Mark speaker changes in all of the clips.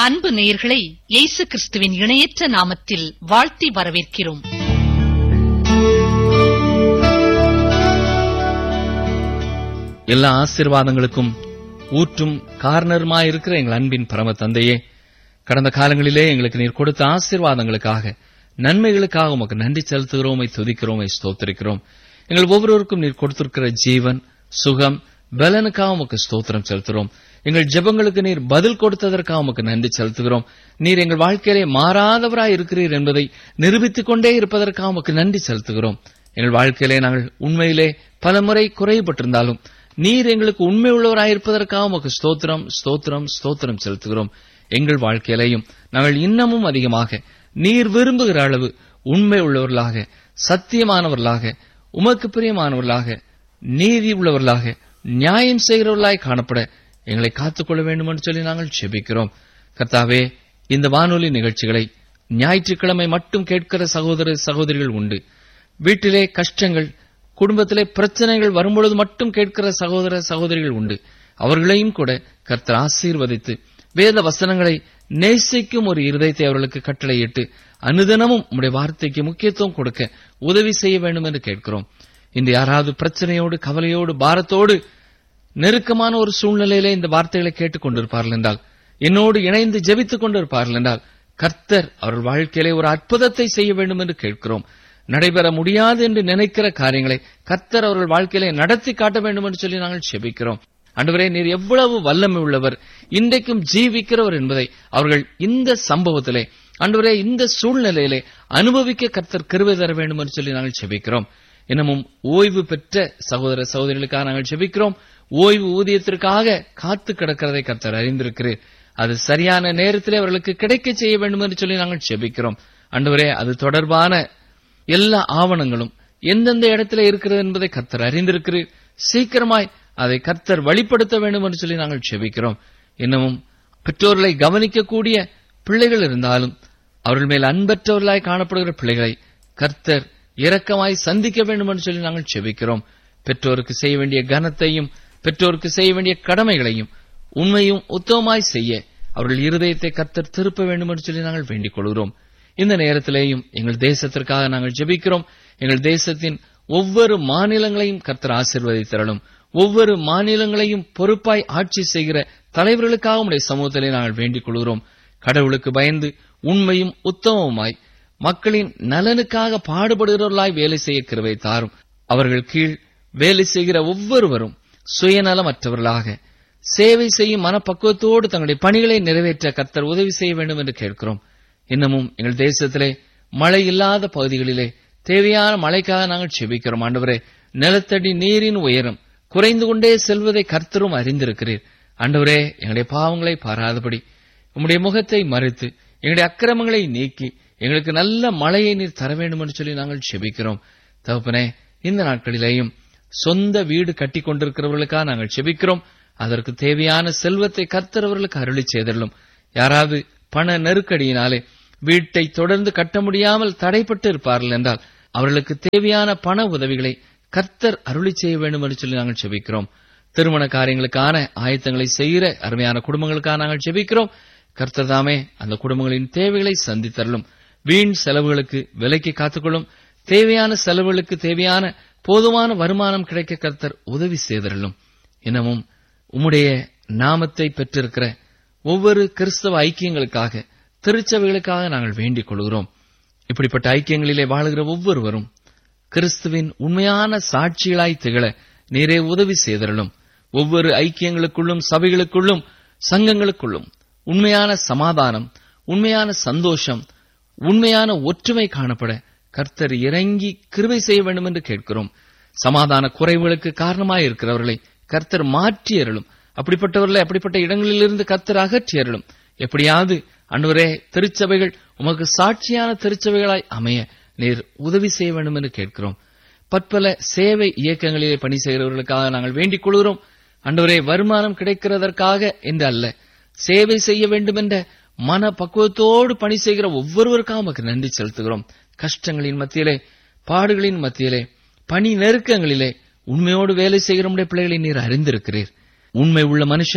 Speaker 1: அன்பு நேயர்களை இயேசு கிறிஸ்துவின் இணையற்ற நாமத்தில் வாழ்த்தி வரவேற்கிறோம்
Speaker 2: எல்லா ஆசீர்வாதங்களுக்கும் ஊற்றும் காரணருமாயிருக்கிற எங்கள் அன்பின் பரம தந்தையே கடந்த காலங்களிலே எங்களுக்கு நீர் கொடுத்த ஆசீர்வாதங்களுக்காக நன்மைகளுக்காக உமக்கு நன்றி செலுத்துகிறோமை துதிக்கிறோமை ஸ்தோத்திரிக்கிறோம் எங்கள் ஒவ்வொருவருக்கும் நீர் கொடுத்திருக்கிற ஜீவன் சுகம் பலனுக்காக உமக்கு ஸ்தோத்திரம் செலுத்துகிறோம் எங்கள் ஜெபங்களுக்கு நீர் பதில் கொடுத்ததற்காக உமக்கு நன்றி செலுத்துகிறோம் நீர் எங்கள் வாழ்க்கையிலே மாறாதவராய் இருக்கிறீர் என்பதை நிரூபித்துக் கொண்டே இருப்பதற்காக உமக்கு நன்றி செலுத்துகிறோம் எங்கள் வாழ்க்கையிலே நாங்கள் உண்மையிலே பலமுறை குறைபட்டிருந்தாலும் நீர் எங்களுக்கு உண்மை உள்ளவராயிருப்பதற்காக உமக்கு ஸ்தோத்திரம் ஸ்தோத்திரம் ஸ்தோத்திரம் செலுத்துகிறோம் எங்கள் வாழ்க்கையிலேயும் நாங்கள் இன்னமும் அதிகமாக நீர் விரும்புகிற அளவு உண்மை உள்ளவர்களாக சத்தியமானவர்களாக உமக்கு பிரியமானவர்களாக நீதி உள்ளவர்களாக நியாயம் செய்கிறவர்களாய் காணப்பட எங்களை காத்துக்கொள்ள வேண்டும் என்று சொல்லி நாங்கள் செபிக்கிறோம் கர்த்தாவே இந்த வானொலி நிகழ்ச்சிகளை ஞாயிற்றுக்கிழமை மட்டும் கேட்கிற சகோதர சகோதரிகள் உண்டு வீட்டிலே கஷ்டங்கள் குடும்பத்திலே பிரச்சனைகள் வரும்பொழுது மட்டும் கேட்கிற சகோதர சகோதரிகள் உண்டு அவர்களையும் கூட கர்த்தர் ஆசீர்வதித்து வேத வசனங்களை நேசிக்கும் ஒரு இருதயத்தை அவர்களுக்கு கட்டளையிட்டு அனுதினமும் உம்முடைய வார்த்தைக்கு முக்கியத்துவம் கொடுக்க உதவி செய்ய வேண்டும் என்று கேட்கிறோம் இன்று யாராவது பிரச்சனையோடு கவலையோடு பாரத்தோடு நெருக்கமான ஒரு சூழ்நிலையிலே இந்த வார்த்தைகளை கேட்டுக் கொண்டிருப்பார்கள் என்றால் என்னோடு இணைந்து ஜெபித்துக் கொண்டிருப்பார்கள் என்றால் கர்த்தர் அவர்கள் வாழ்க்கையிலே ஒரு அற்புதத்தை செய்ய வேண்டும் என்று கேட்கிறோம் நடைபெற முடியாது என்று நினைக்கிற காரியங்களை கர்த்தர் அவர்கள் வாழ்க்கையிலே நடத்தி காட்ட வேண்டும் என்று சொல்லி நாங்கள் செபிக்கிறோம் அன்றுவரே நீர் எவ்வளவு வல்லமை உள்ளவர் இன்றைக்கும் ஜீவிக்கிறவர் என்பதை அவர்கள் இந்த சம்பவத்திலே அன்றுவரே இந்த சூழ்நிலையிலே அனுபவிக்க கர்த்தர் கிருபை தர வேண்டும் என்று சொல்லி நாங்கள் செபிக்கிறோம் இன்னமும் ஓய்வு பெற்ற சகோதர சகோதரிகளுக்காக நாங்கள் செபிக்கிறோம் ஓய்வு ஊதியத்திற்காக காத்து கிடக்கிறதை கர்த்தர் அறிந்திருக்கிறீர் அது சரியான நேரத்திலே அவர்களுக்கு கிடைக்க செய்ய வேண்டும் என்று சொல்லி நாங்கள் செபிக்கிறோம் அன்றுவரே அது தொடர்பான எல்லா ஆவணங்களும் எந்தெந்த இடத்துல இருக்கிறது என்பதை கர்த்தர் அறிந்திருக்கிறீர் சீக்கிரமாய் அதை கர்த்தர் வழிப்படுத்த வேண்டும் என்று சொல்லி நாங்கள் செபிக்கிறோம் இன்னமும் பெற்றோர்களை கவனிக்கக்கூடிய பிள்ளைகள் இருந்தாலும் அவர்கள் மேல் அன்பற்றவர்களாய் காணப்படுகிற பிள்ளைகளை கர்த்தர் இரக்கமாய் சந்திக்க வேண்டும் என்று சொல்லி நாங்கள் செபிக்கிறோம் பெற்றோருக்கு செய்ய வேண்டிய கனத்தையும் பெற்றோருக்கு செய்ய வேண்டிய கடமைகளையும் உண்மையும் உத்தமமாய் செய்ய அவர்கள் இருதயத்தை கர்த்தர் திருப்ப வேண்டும் என்று சொல்லி நாங்கள் வேண்டிக் கொள்கிறோம் இந்த நேரத்திலேயும் எங்கள் தேசத்திற்காக நாங்கள் ஜெபிக்கிறோம் எங்கள் தேசத்தின் ஒவ்வொரு மாநிலங்களையும் கர்த்தர் ஆசிர்வதித்தரலும் ஒவ்வொரு மாநிலங்களையும் பொறுப்பாய் ஆட்சி செய்கிற தலைவர்களுக்காக உடைய சமூகத்திலே நாங்கள் வேண்டிக் கொள்கிறோம் கடவுளுக்கு பயந்து உண்மையும் உத்தமமாய் மக்களின் நலனுக்காக பாடுபடுகிறவர்களாய் வேலை செய்ய கிருவை தாரும் அவர்கள் கீழ் வேலை செய்கிற ஒவ்வொருவரும் சுயநலமற்றவர்களாக சேவை செய்யும் மனப்பக்குவத்தோடு தங்களுடைய பணிகளை நிறைவேற்ற கர்த்தர் உதவி செய்ய வேண்டும் என்று கேட்கிறோம் இன்னமும் எங்கள் தேசத்திலே மழை இல்லாத பகுதிகளிலே தேவையான மழைக்காக நாங்கள் செபிக்கிறோம் ஆண்டவரே நிலத்தடி நீரின் உயரம் குறைந்து கொண்டே செல்வதை கர்த்தரும் அறிந்திருக்கிறீர் ஆண்டவரே எங்களுடைய பாவங்களை பாராதபடி உம்முடைய முகத்தை மறைத்து எங்களுடைய அக்கிரமங்களை நீக்கி எங்களுக்கு நல்ல மழையை நீர் தர வேண்டும் என்று சொல்லி நாங்கள் செபிக்கிறோம் தகப்பனே இந்த நாட்களிலேயும் சொந்த வீடு கட்டி கொண்டிருக்கிறவர்களுக்காக நாங்கள் செபிக்கிறோம் அதற்கு தேவையான செல்வத்தை கர்த்தரவர்களுக்கு அருளி செய்தள்ளும் யாராவது பண நெருக்கடியினாலே வீட்டை தொடர்ந்து கட்ட முடியாமல் தடைப்பட்டு இருப்பார்கள் என்றால் அவர்களுக்கு தேவையான பண உதவிகளை கர்த்தர் அருளி செய்ய வேண்டும் என்று சொல்லி நாங்கள் செபிக்கிறோம் திருமண காரியங்களுக்கான ஆயத்தங்களை செய்கிற அருமையான குடும்பங்களுக்காக நாங்கள் செபிக்கிறோம் கர்த்தர் தாமே அந்த குடும்பங்களின் தேவைகளை சந்தித்தரலும் வீண் செலவுகளுக்கு விலைக்கு காத்துக்கொள்ளும் தேவையான செலவுகளுக்கு தேவையான போதுமான வருமானம் கிடைக்க கர்த்தர் உதவி செய்தரலும் இன்னமும் உம்முடைய நாமத்தை பெற்றிருக்கிற ஒவ்வொரு கிறிஸ்தவ ஐக்கியங்களுக்காக திருச்சபைகளுக்காக நாங்கள் வேண்டிக் கொள்கிறோம் இப்படிப்பட்ட ஐக்கியங்களிலே வாழுகிற ஒவ்வொருவரும் கிறிஸ்துவின் உண்மையான சாட்சிகளாய் திகழ நீரே உதவி செய்தரலும் ஒவ்வொரு ஐக்கியங்களுக்குள்ளும் சபைகளுக்குள்ளும் சங்கங்களுக்குள்ளும் உண்மையான சமாதானம் உண்மையான சந்தோஷம் உண்மையான ஒற்றுமை காணப்பட கர்த்தர் இறங்கி கிருவை செய்ய வேண்டும் என்று கேட்கிறோம் சமாதான குறைவுகளுக்கு காரணமாய் இருக்கிறவர்களை கர்த்தர் மாற்றி அருளும் அப்படிப்பட்டவர்களை அப்படிப்பட்ட இடங்களிலிருந்து கர்த்தர் அகற்றி அருளும் எப்படியாவது அன்றுவரே திருச்சபைகள் உமக்கு சாட்சியான திருச்சபைகளாய் அமைய நீர் உதவி செய்ய வேண்டும் என்று கேட்கிறோம் பற்பல சேவை இயக்கங்களிலே பணி செய்கிறவர்களுக்காக நாங்கள் வேண்டிக் கொள்கிறோம் அன்றுவரே வருமானம் கிடைக்கிறதற்காக என்று அல்ல சேவை செய்ய வேண்டும் என்ற மன பக்குவத்தோடு பணி செய்கிற ஒவ்வொருவருக்காக உமக்கு நன்றி செலுத்துகிறோம் கஷ்டங்களின் மத்தியிலே பாடுகளின் மத்தியிலே பணி நெருக்கங்களிலே உண்மையோடு வேலை செய்கிற நம்முடைய பிள்ளைகளை நீர் அறிந்திருக்கிறீர் உண்மை உள்ள மனுஷன்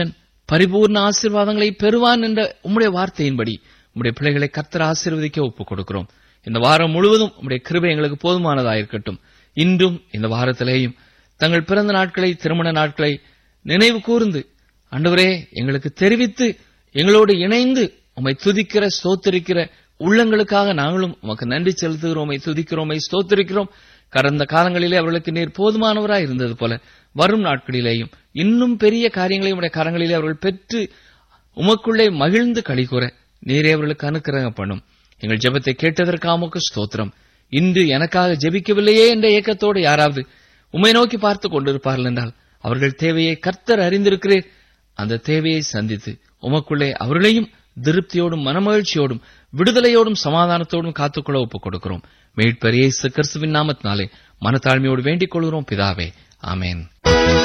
Speaker 2: பரிபூர்ண ஆசீர்வாதங்களை பெறுவான் என்ற உம்முடைய வார்த்தையின்படி உம்முடைய பிள்ளைகளை கர்த்தர் ஆசீர்வதிக்க ஒப்புக் கொடுக்கிறோம் இந்த வாரம் முழுவதும் உம்முடைய கிருபை எங்களுக்கு போதுமானதாயிருக்கட்டும் இன்றும் இந்த வாரத்திலேயும் தங்கள் பிறந்த நாட்களை திருமண நாட்களை நினைவு கூர்ந்து ஆண்டவரே எங்களுக்கு தெரிவித்து எங்களோடு இணைந்து உம்மை துதிக்கிற ஸ்தோத்திரிக்கிற உள்ளங்களுக்காக நாங்களும் உமக்கு நன்றி செலுத்துகிறோமை துதிக்கிறோமை ஸ்தோத்திரிக்கிறோம் கடந்த காலங்களிலே அவர்களுக்கு நீர் போதுமானவராய் இருந்தது போல வரும் நாட்களிலேயும் இன்னும் பெரிய காரியங்களை உடைய கரங்களிலே அவர்கள் பெற்று உமக்குள்ளே மகிழ்ந்து கழிகூற நீரே அவர்களுக்கு அனுக்கிரகம் பண்ணும் எங்கள் ஜெபத்தை கேட்டதற்காக உமக்கு ஸ்தோத்திரம் இன்று எனக்காக ஜெபிக்கவில்லையே என்ற ஏக்கத்தோடு யாராவது உம்மை நோக்கி பார்த்து கொண்டிருப்பார்கள் என்றால் அவர்கள் தேவையை கர்த்தர் அறிந்திருக்கிறீர் அந்த தேவையை சந்தித்து உமக்குள்ளே அவர்களையும் திருப்தியோடும் மனமகிழ்ச்சியோடும் விடுதலையோடும் சமாதானத்தோடும் காத்துக்கொள்ள ஒப்புக் கொடுக்கிறோம் மீட்பர் இயேசு கிறிஸ்துவின் நாமத்தினாலே மனத்தாழ்மையோடு வேண்டிக் கொள்கிறோம் பிதாவே ஆமென்